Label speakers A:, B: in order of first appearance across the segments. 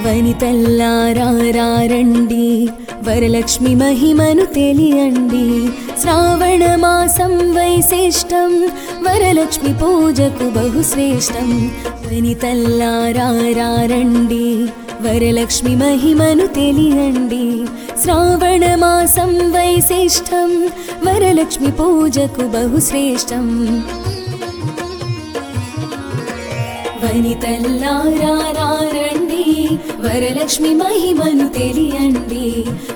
A: వనితల్లారారండి వరలక్ష్మి మహిమను తెలియండి శ్రావణ మాసం వైశిష్టం వరలక్ష్మి పూజకు బహుశ్రేష్టం వనితల్లారారండి వరలక్ష్మి మహిమను తెలియండి శ్రావణ మాసం వైశిష్టం వరలక్ష్మి పూజకు బహుశ్రేష్టం వనితల్లారారండి వరలక్ష్మి మహిమను తెలియండి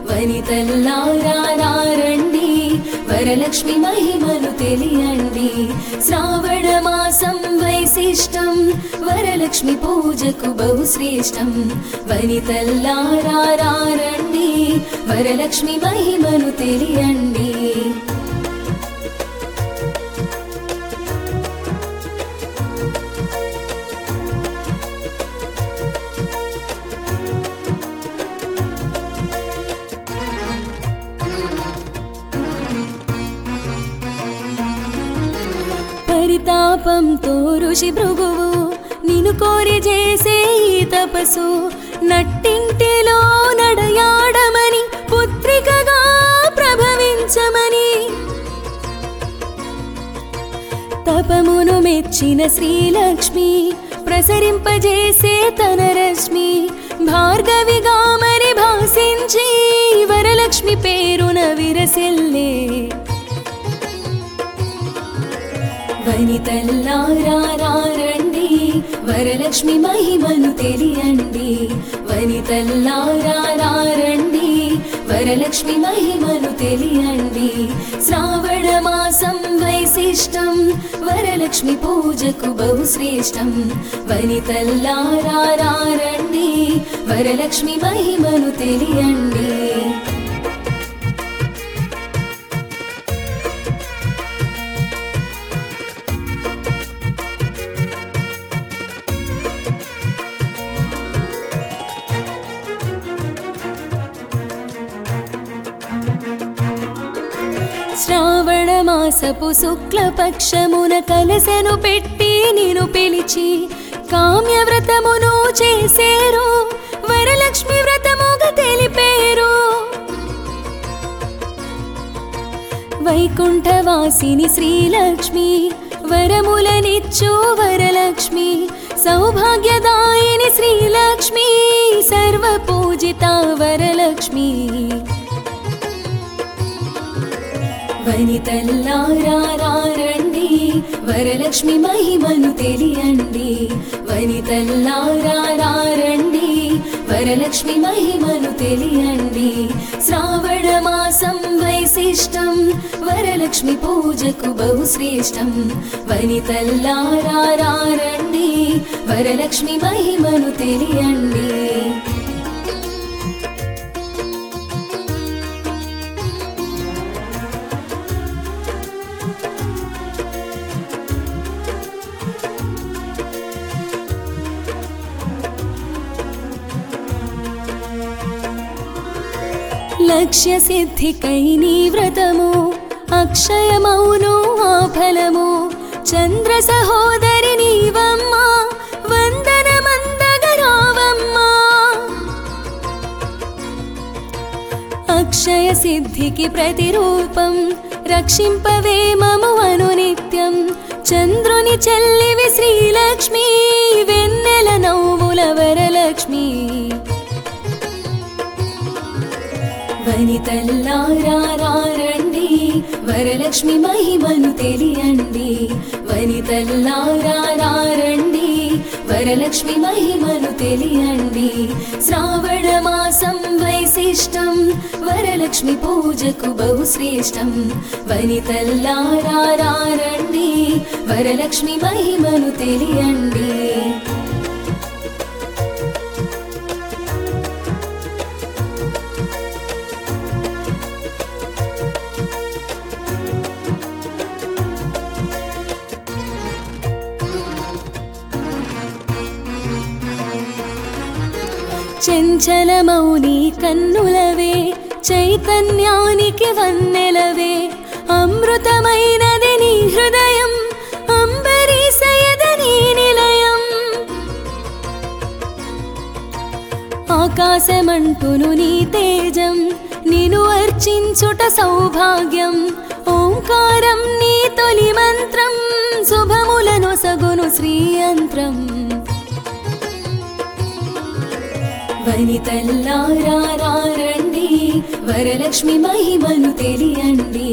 A: వనితల్లారారండి వరలక్ష్మి మహిమను తెలియండి శ్రావణ మాసం వైశిష్టం వరలక్ష్మి పూజకు బహుశ్రేష్టం వనితల్లారారండి వరలక్ష్మి మహిమను తెలియండి పరితాపంతో ఋషి భృగువు నిన్ను కోరి చేసే ఈ తపసు నట్టింటిలో నడయాడమని పుత్రికగా ప్రభవించమని తపమును మెచ్చిన శ్రీలక్ష్మి ప్రసరింపజేసే తన రశ్మి భార్గవిగా మరి భాసించి వరలక్ష్మి పేరున విరసిల్లే వనితల్లారారండి వరలక్ష్మి మహిమను తెలియండి వనితల్లారారండి వరలక్ష్మి మహిమను తెలియండి శ్రావణ మాసం వైశిష్టం వరలక్ష్మి పూజకు బహుశ్రేష్టం వనితల్లారారండి వరలక్ష్మి మహిమను తెలియండి శ్రావణ మాసపు శుక్లపక్షమున కలసెను పెట్టి నిను పిలిచి కామ్య వ్రతమును చేసేరు వరలక్ష్మి వ్రతముగా తెలిపేరు వైకుంఠవాసిని శ్రీలక్ష్మి వరములనిచ్చు వరలక్ష్మి సౌభాగ్యదాయిని శ్రీలక్ష్మి సర్వపూజిత వరలక్ష్మి వనితల్లారారండి వరలక్ష్మి మహిమను తెలియండి వనితల్లారారండి వరలక్ష్మి మహిమను తెలియండి శ్రావణ మాసం వైశిష్టం వరలక్ష్మి పూజకు బహుశ్రేష్టం వనితల్లారారండి వరలక్ష్మి మహిమను తెలియండి లక్ష్య సిద్ధికై నీ వ్రతము అక్షయమౌను ఆ ఫలము చంద్ర సహోదరి నీవమ్మ వందనమందగరావమ్మా అక్షయ సిద్ధికి ప్రతిరూపం రక్షింపవే మము అనునిత్యం చంద్రుని చెల్లివి శ్రీలక్ష్మి వెన్నెల నవ్వుల వరలక్ష్మి వనితల్లారారండి వరలక్ష్మి మహిమను తెలియండి వనితల్లారారండి వరలక్ష్మి మహిమను తెలియండి శ్రావణ మాసం వైశిష్టం వరలక్ష్మి పూజకు బహుశ్రేష్టం వనితల్లారారండి వరలక్ష్మి మహిమను తెలియండి చెంచలమౌని కన్నులవే చైతన్యానికి వన్నెలవే అమృతమైనది నీ హృదయం అంబరీసయద నీ నిలయం ఆకాశమంటును నీ తేజం నిను అర్చించుట సౌభాగ్యం ఓంకారం నీ తొలి మంత్రం శుభములను సగును శ్రీయంత్రం వనితల్లారండి వరలక్ష్మి మహిమను తెలియండి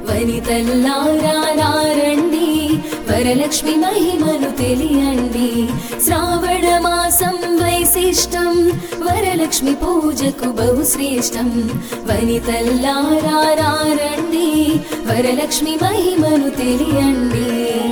A: వనితల్లారండి వరలక్ష్మి మహిమను తెలియండి శ్రావణ మాసం వైశిష్టం వరలక్ష్మి పూజకు బహు శ్రేష్టం వనితల్లారండి వరలక్ష్మి మహిమను తెలియండి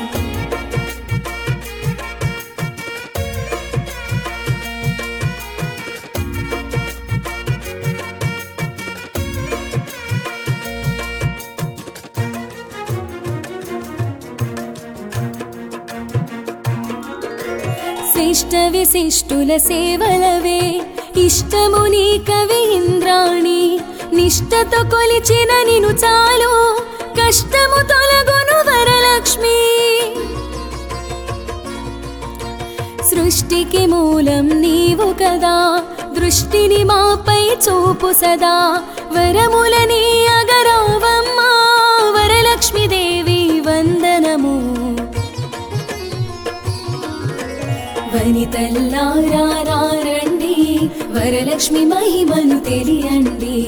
A: శిష్ట విశిష్టుల సేవలవే ఇష్టము నీ కవి ఇంద్రాణి నిష్టతో కొలిచిన నిను చాలు కష్టము తొలగును వరలక్ష్మి సృష్టికి మూలం నీవు కదా దృష్టిని మాపై చూపు సదా వరములని అగరావమ్మా వరలక్ష్మీదేవి వందనము వనితల్లారండి వరలక్ష్మి మహిమను తెలియండి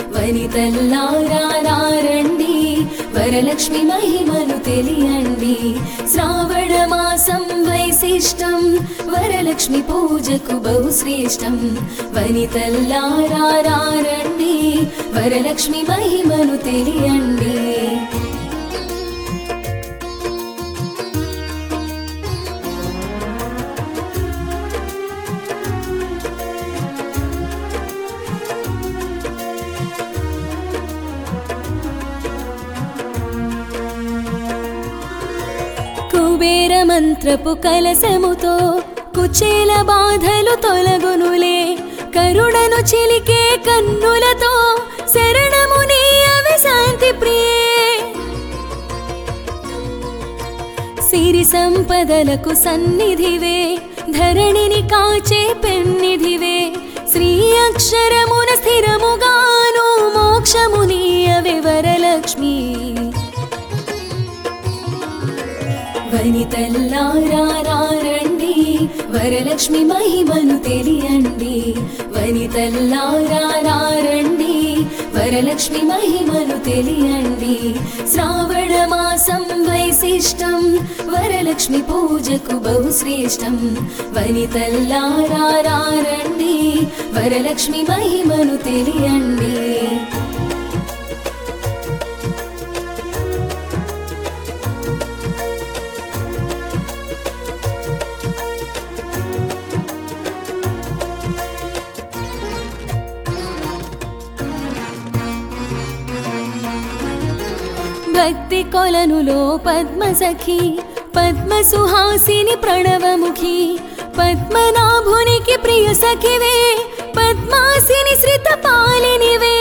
A: వనితల్లారండి వరలక్ష్మి మహిమను తెలియండి శ్రావణ మాసం వైశిష్టం వరలక్ష్మి పూజకు బహు శ్రేష్టం వనితల్లారండి వరలక్ష్మి మహిమను తెలియండి కుబేర మంత్రపు కలసముతో కుచేల బాధలు తొలగునులే కరుణను చిలికే కన్నులతో శరణము అవి శాంతి ప్రియే సిరి సంపదలకు సన్నిధివే ధరణిని కాచే పెన్నిధివే శ్రీ అక్షరమున స్థిరముగాను మోక్షము నీయవే వరలక్ష్మి వనితల్లారండి వరలక్ష్మి మహిమను తెలియండి వనితల్లారండి వరలక్ష్మి మహిమను తెలియండి శ్రావణ మాసం వైశిష్టం వరలక్ష్మి పూజకు బహు శ్రేష్టం వనితల్లారండి వరలక్ష్మి మహిమను తెలియండి భక్తి కొలనులో పద్మసఖి పద్మ సుహాసిని ప్రణవముఖి పద్మనాభునికి ప్రియ సఖివే పద్మాసిని శ్రిత పాలినివే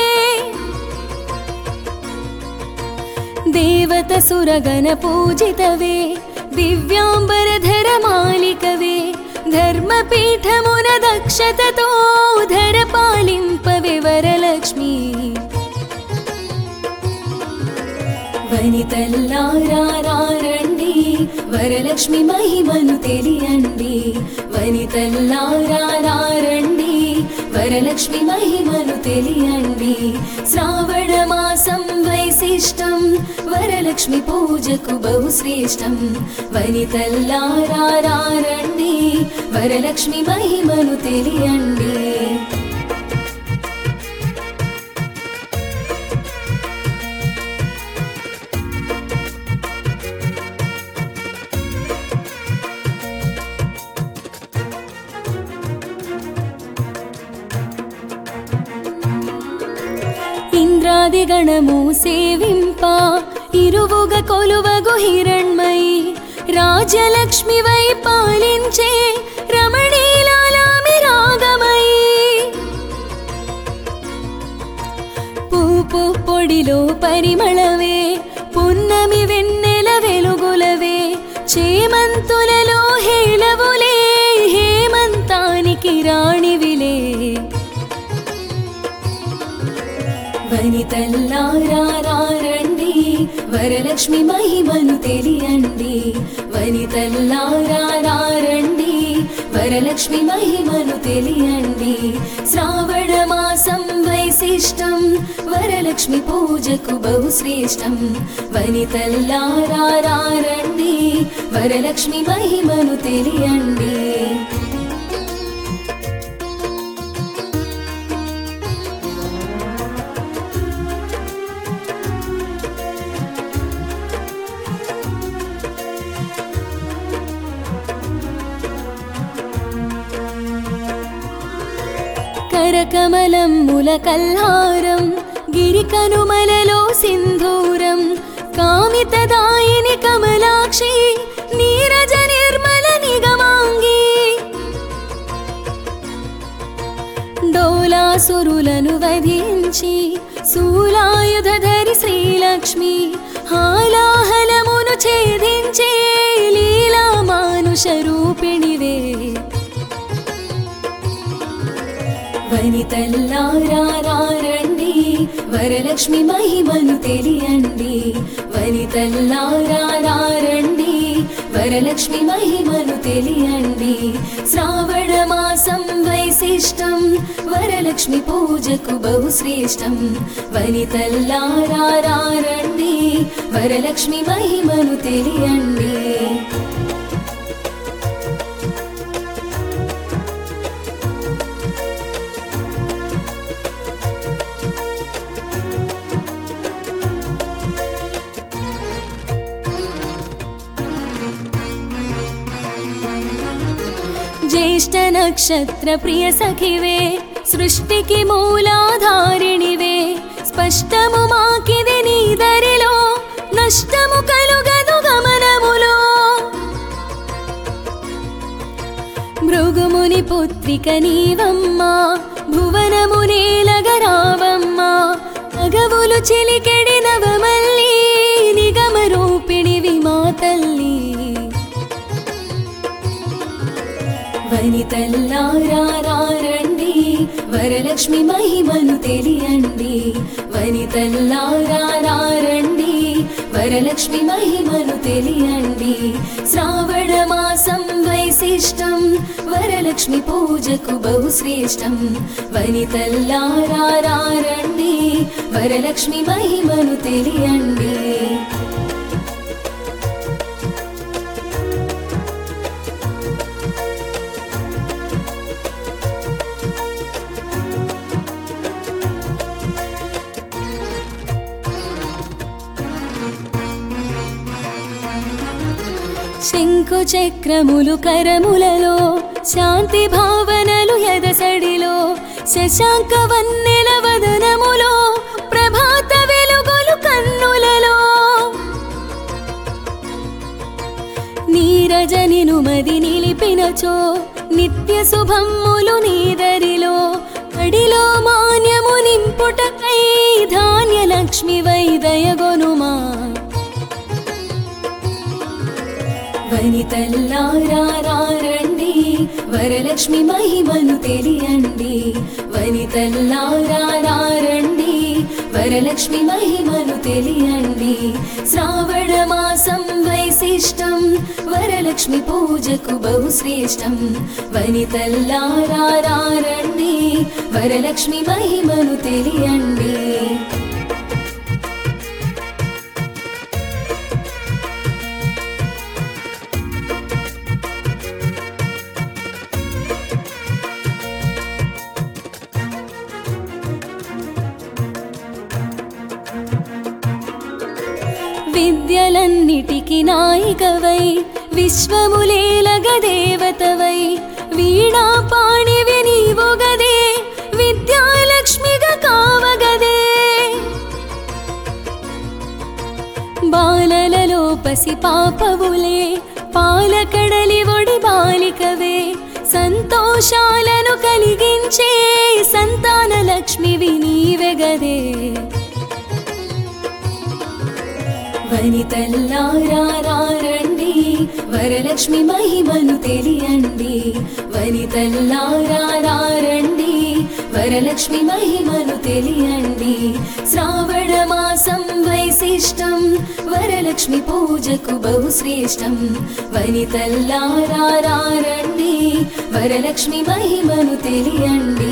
A: దేవత సురగణ పూజితవే దివ్యాంబరధర మాలికవే ధర్మపీఠమున దక్షతతో ధర పాలింపవే వరలక్ష్మి వనితల్లారండి వరలక్ష్మి మహిమను తెలియండి వనితల్లారండి వరలక్ష్మి మహిమను తెలియండి శ్రావణ మాసం వైశిష్టం వరలక్ష్మి పూజకు బహు శ్రేష్టం వనితల్లారండి వరలక్ష్మి మహిమను తెలియండి ఇంద్రాది గణము సేవింప ఇరువుగ కొలువగు హిరణ్మయి రాజలక్ష్మి వై పాలించే రమణీలాలామి రాగమయి పూపు పొడిలో పరిమళవే పున్నమి వెన్నెల వెలుగులవే చేమంతులలో హేళవులే హేమంతానికి రాణివిలే వనితల్లారండి వరలక్ష్మి మహిమను తెలియండి వనితల్లారండి వరలక్ష్మి మహిమను తెలియండి శ్రావణ మాసం వైశిష్టం వరలక్ష్మి పూజకు బహు శ్రేష్టం వనితల్లారండి వరలక్ష్మి మహిమను తెలియండి కరకమలం ముల కల్హారం గిరికనుమలలో సింధూరం కామితదాయిని కమలాక్షి నీరజ నిర్మల నిగమాంగి డోలాసురులను వధించి శూలాయుధరి శ్రీలక్ష్మి హాలాహలమును ఛేదించే లీలా మానుష రూపిణివే వనితల్లారండి వరలక్ష్మి మహిమను తెలియండి వనితల్లారండి వరలక్ష్మి మహిమను తెలియండి శ్రావణ మాసం వైశిష్టం వరలక్ష్మి పూజకు బహు శ్రేష్టం వనితల్లారండి వరలక్ష్మి మహిమను తెలియండి జ్యేష్ఠ నక్షత్ర ప్రియ సఖివే సృష్టికి మూలాధారిణివే స్పష్టము మాకిది నీ దరిలో నష్టము కలుగదు గమనములో భృగుముని పుత్రిక నీవమ్మా భువనము నేలగరావమ్మా అగవులు చిలికెడి నవమల్లి నిగమ రూపిణివి మా తల్లి వనితల్లారండి వరలక్ష్మి మహిమను తెలియండి వనితల్లారండి వరలక్ష్మి మహిమను తెలియండి శ్రావణ మాసం వైశిష్టం వరలక్ష్మి పూజకు బహు శ్రేష్టం వనితల్లారండి వరలక్ష్మి మహిమను తెలియండి శంకు చక్రములు కరములలో శాంతి భావనలు ఎదసడిలో శశాంక వన్నెల వదనములో ప్రభాత వెలుగులు కన్నులలో నీరజనిను మది నిలిపినచో నిత్య శుభమ్ములు నీదరిలో అడిలో మాన్యము నింపుటకై ధాన్య లక్ష్మి వైదయగొనుమా వనితల్లారండి వరలక్ష్మి మహిమను తెలియండి వనితల్లారండి వరలక్ష్మి మహిమను తెలియండి శ్రావణ మాసం వైశిష్టం వరలక్ష్మి పూజకు బహు శ్రేష్టం వనితల్లారండి వరలక్ష్మి మహిమను తెలియండి విద్యలన్నిటికి నాయికవై విశ్వములేలగ దేవతవై వీణా పాణివి నీవొగదే విద్యాలక్ష్మిగా కావగదే బాలలలో పసి పాపవులే పాలకడలి ఒడి బాలికవే సంతోషాలను కలిగించే సంతాన లక్ష్మివి నీవెగదే వనితల్లారండి వరలక్ష్మి మహిమను తెలియండి వనితల్లారండి వర వరలక్ష్మి మహిమను తెలియండి శ్రావణ మాసం వైశిష్టం వరలక్ష్మి పూజకు బహు శ్రేష్టం వనితల్లారండి వరలక్ష్మి మహిమను తెలియండి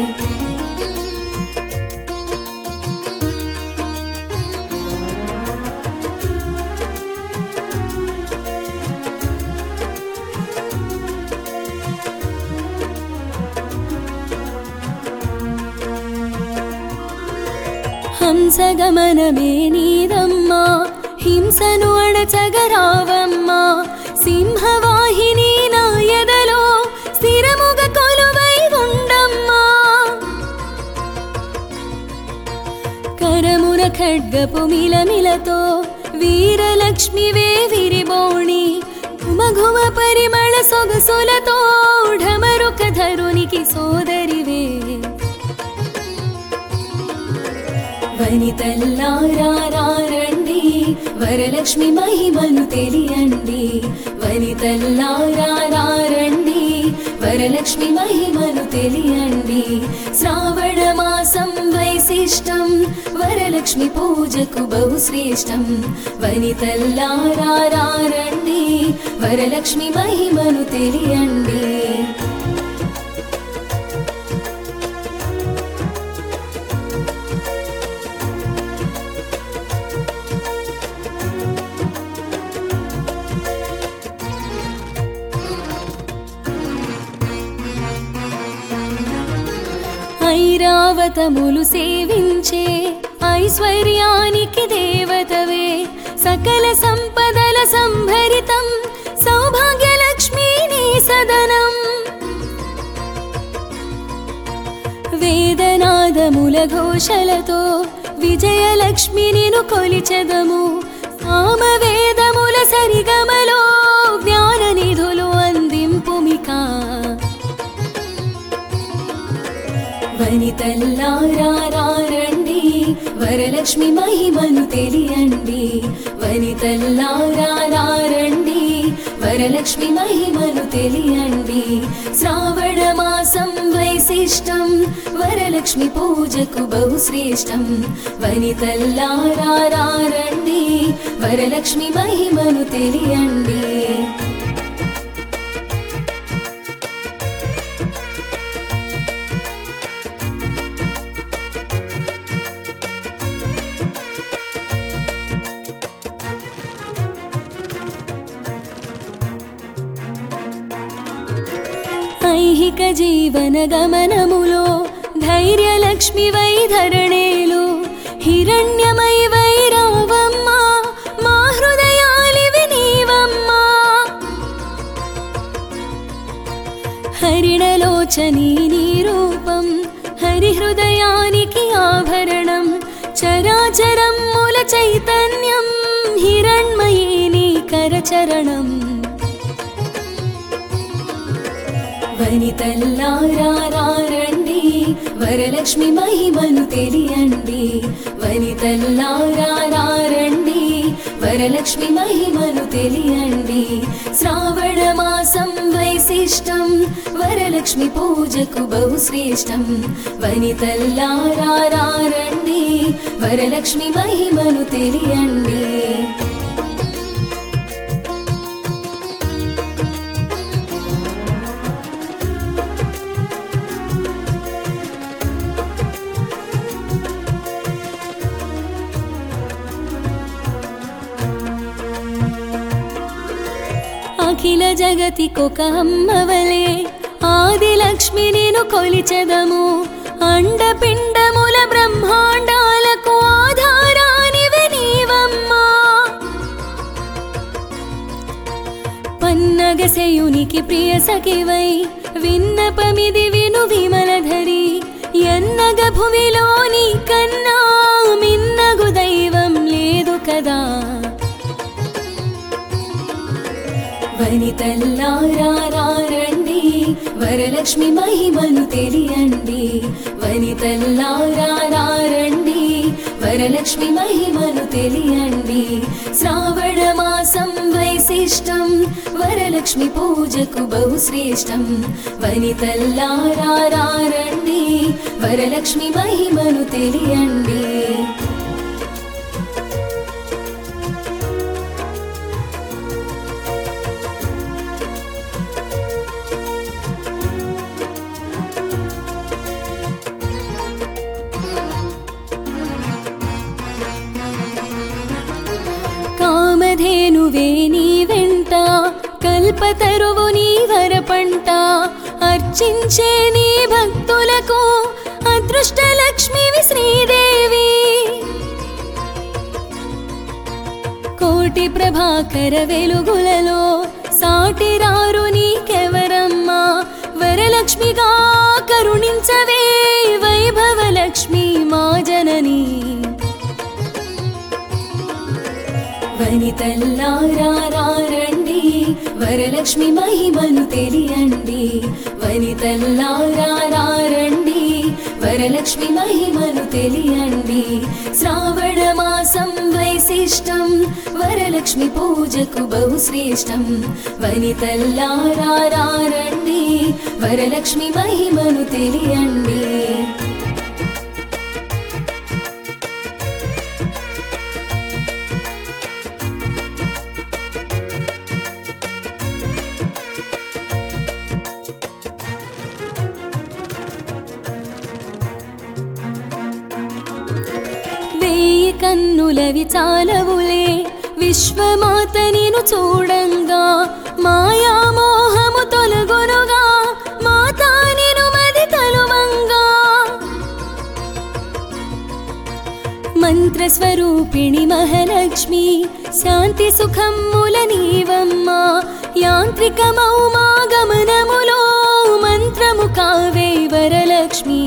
A: హంసగమనమే నీదమ్మా హింసను అడచగరావమ్మా సింహవాహిని నాయదలో స్థిరముగ కొలువై ఉండమ్మా కరమున ఖడ్గపు మిలమిలతో వీరలక్ష్మివే విరిబోణి ఘుమఘుమ పరిమళ సొగసులతో ఢమరుక ధరునికి సోదరివే వనితల్లారండి వరలక్ష్మి మహిమను తెలియండి వనితల్లారండి వరలక్ష్మి మహిమను తెలియండి శ్రావణ మాసం వైశిష్టం వరలక్ష్మి పూజకు బహు శ్రేష్టం వనితల్లారండి వరలక్ష్మి మహిమను తెలియండి ఐరావతములు సేవించే ఐశ్వర్యానికి దేవతవే సకల సంపదల సంభరితం సౌభాగ్యలక్ష్మీ నీ సదనం వేదనాదముల ఘోషలతో విజయలక్ష్మి నిను కొలిచెదము సామవేదముల సరిగమలో జ్ఞాన నిధులు అందింపుమికా వనితల్లారండి వరలక్ష్మి మహిమను తెలియండి వనితల్లారండి వరలక్ష్మి మహిమను తెలియండి శ్రావణ మాసం వైశిష్టం వరలక్ష్మి పూజకు బహు శ్రేష్టం వనితల్లారండి వరలక్ష్మి మహిమను తెలియండి ఐహిక జీవన గమనములో ధైర్యలక్ష్మి వైధరణేలు హిరణ్యమై వైరావమ్మా మా హృదయాలివి నీవమ్మా హరిణలోచని నీ రూపం హరిహృదయానికి ఆభరణం చరాచరం మూల చైతన్యం హిరణ్మయీ నీ కరచరణం వనితల్లారండి వరలక్ష్మి మహిమను తెలియండి వనితల్లారండి వరలక్ష్మి మహిమను తెలియండి శ్రావణ మాసం వైశిష్టం వరలక్ష్మి పూజకు బహు శ్రేష్టం వనితల్లారండి వరలక్ష్మి మహిమను తెలియండి అఖిల జగతికొక అమ్మవలే ఆది లక్ష్మి నేను కొలిచెదము అండపిండముల బ్రహ్మాండాలకు ఆధారానివి నీవమ్మా పన్నగసయునికి ప్రియ సఖివై విన్నపమిది విను విమలధరి ఎన్నగ భువిలో నీ కన్నా మిన్నగు దైవం లేదు కదా వనితల్లారండి వరలక్ష్మి మహిమను తెలియండి వనితల్లారండి వరలక్ష్మి మహిమను తెలియండి శ్రావణ మాసం వైశిష్టం వరలక్ష్మి పూజకు బహు శ్రేష్టం వనితల్లారండి వరలక్ష్మి మహిమను తెలియండి కామధేనువే నీ వెంట కల్పతరువు నీ వరపంట అర్చించే నీ భక్తులకు అదృష్ట లక్ష్మివి శ్రీదేవి కోటి ప్రభాకర వెలుగులలో సాటిరారు నీకెవరమ్మా వరలక్ష్మిగా కరుణించవే వైభవ లక్ష్మి మా జననీ వనితల్లారండి వరలక్ష్మి మహిమను తెలియండి వనితల్లారండి వరలక్ష్మి మహిమను తెలియండి శ్రావణ మాసం వైశిష్టం వరలక్ష్మి పూజకు బహుశ్రేష్టం వనితల్లారండి వరలక్ష్మి మహిమను తెలియండి వేయి కన్నులవి చాలవులే విశ్వమాత నిను చూడంగా మాయా మోహము తొలగునుగా మాతా నిను మది తలువంగా మంత్రస్వరూపిణి మహాలక్ష్మి శాంతి సుఖమ్ముల నీవమ్మ యాంత్రికమౌ మా గమనములో మంత్రము కావే వరలక్ష్మి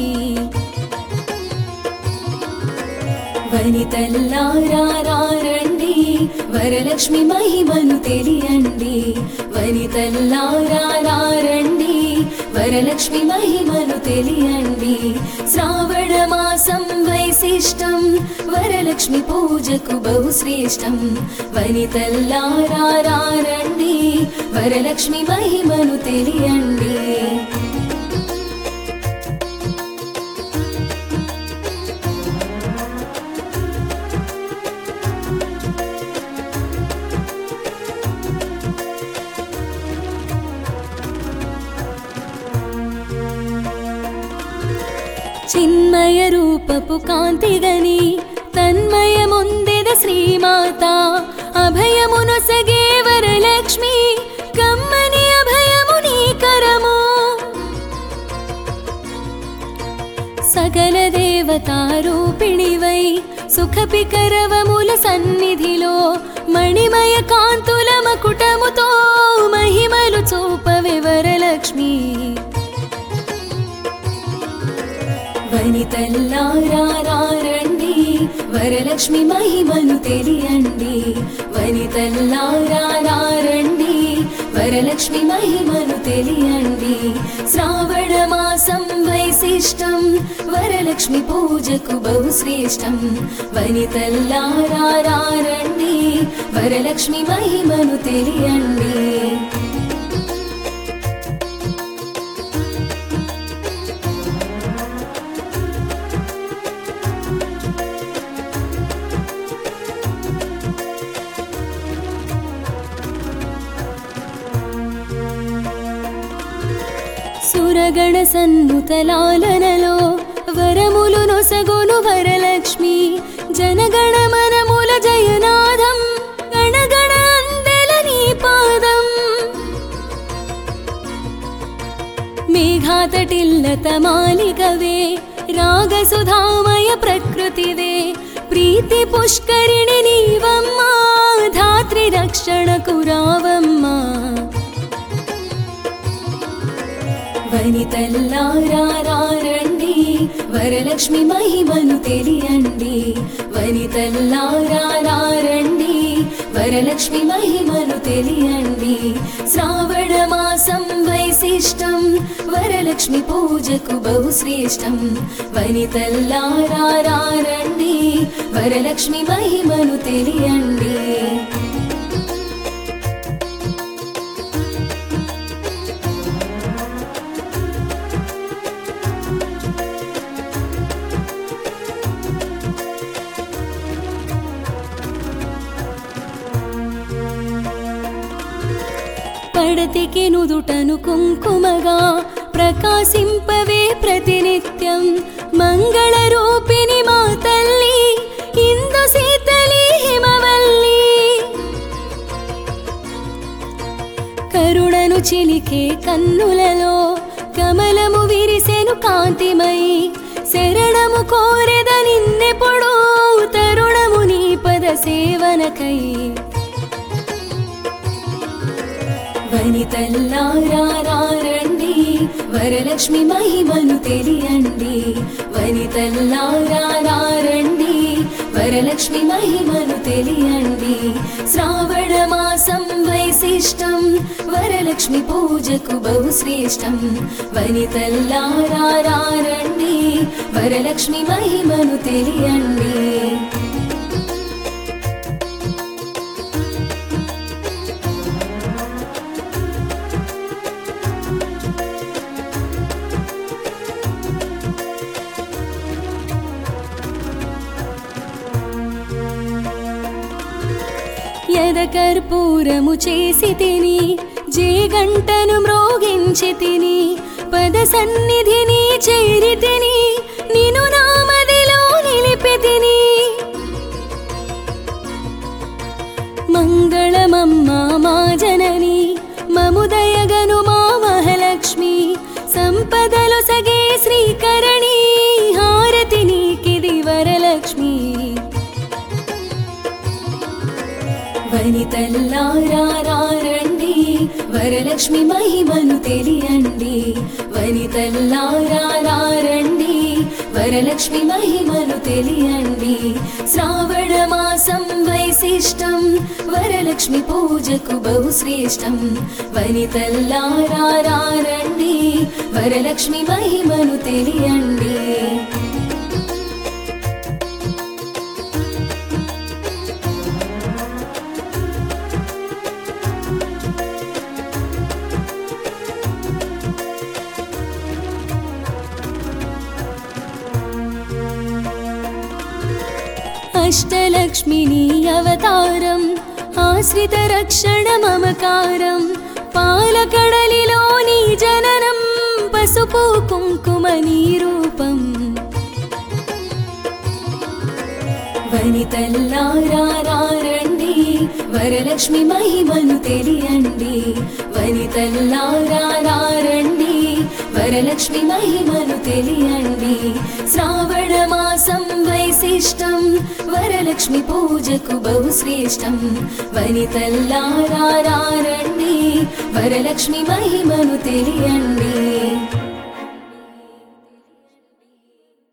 A: వనితల్లారండి వరలక్ష్మి మహిమను తెలియండి వనితల్లారండి వరలక్ష్మి మహిమను తెలియండి శ్రావణ మాసం వైశిష్టం వరలక్ష్మి పూజకు బహుశ్రేష్టం వనితల్లారండి వరలక్ష్మి మహిమను తెలియండి చిన్మయ రూపపు కాంతిగని తన్మయముందెద శ్రీమాత అభయమునొసగే వరలక్ష్మి కమ్మని అభయము నీ కరము సకల దేవతారూపిణివై సుఖపికరవముల సన్నిధిలో మణిమయ కాంతుల మకుటముతో మహిమలు చూపవే వరలక్ష్మి వనితల్లారండి వరలక్ష్మి మహిమను తెలియండి వనితల్లారండి వరలక్ష్మి మహిమను తెలియండి శ్రావణ మాసం వైశిష్టం వరలక్ష్మి పూజకు బహుశ్రేష్టం వనితల్లారండి వరలక్ష్మి మహిమను తెలియండి సురగణ సన్నుతలాలనలో వరములు నొసగొను వరలక్ష్మి జనగణ మనముల జయనాదం గణగణ అందెల నీ పాదం మేఘాతటిల్లత మాలికవే రాగసుధామయ ప్రకృతివే ప్రీతి పుష్కరిణి నీవమ్మా ధాత్రి రక్షణకు రావమ్మా వనితల్లారండి వరలక్ష్మి మహిమను తెలియండి వనితల్లారండి వరలక్ష్మి మహిమను తెలియండి శ్రావణ మాసం వైశిష్టం వరలక్ష్మి పూజకు బహుశ్రేష్టం వనితల్లారండి వరలక్ష్మి మహిమను తెలియండి హారతికి నుదుటను కుంకుమగా ప్రకాశింపవే ప్రతినిత్యం మంగళ రూపిణి మా తల్లి ఇందు శీతలి హిమవల్లి కరుణను చిలికే కన్నులలో కమలము విరిసెను కాంతిమయి శరణము కోరెద నిన్నెప్పుడు తరుణము నీ పద సేవనకై వనితల్లారండి వరలక్ష్మి మహిమను తెలియండి వనితల్లారండి వరలక్ష్మి మహిమను తెలియండి శ్రావణ మాసం వైశిష్టం వరలక్ష్మి పూజకు బహు శ్రేష్టం వనితల్లారండి వరలక్ష్మి మహిమను తెలియండి ఎదకర్పూరము చేసి తిని జేగంటను మ్రోగించి తిని పద సన్నిధిని చేరి తిని నిను నామదిలో నిలిపి తిని మంగళమమ్మ మా జనని మముదయగను మా మహాలక్ష్మి సంపదలు సగే శ్రీకరణి హారతి నీకిది వరలక్ష్మి వనితల్లారండి వరలక్ష్మి మహిమను తెలియండి వనితల్లారండి వరలక్ష్మి మహిమను తెలియండి శ్రావణ మాసం వైశిష్టం వరలక్ష్మి పూజకు బహు శ్రేష్టం వనితల్లారండి వరలక్ష్మి మహిమను తెలియండి అష్టలక్ష్మిని అవతారం ఆశ్రిత రక్షణ మమకారం పాలకడలిలోని జననం పసుపు కుంకుమ నీ రూపం వనితల్లారండి వరలక్ష్మి మహిమను తెలియండి వనితల్లారండి వరలక్ష్మి మహిమను తెలియండి శ్రావణ మాసం వైశిష్టం వరలక్ష్మి పూజకు బహు శ్రేష్టం వనితల్లారండి వరలక్ష్మి మహిమను తెలియండి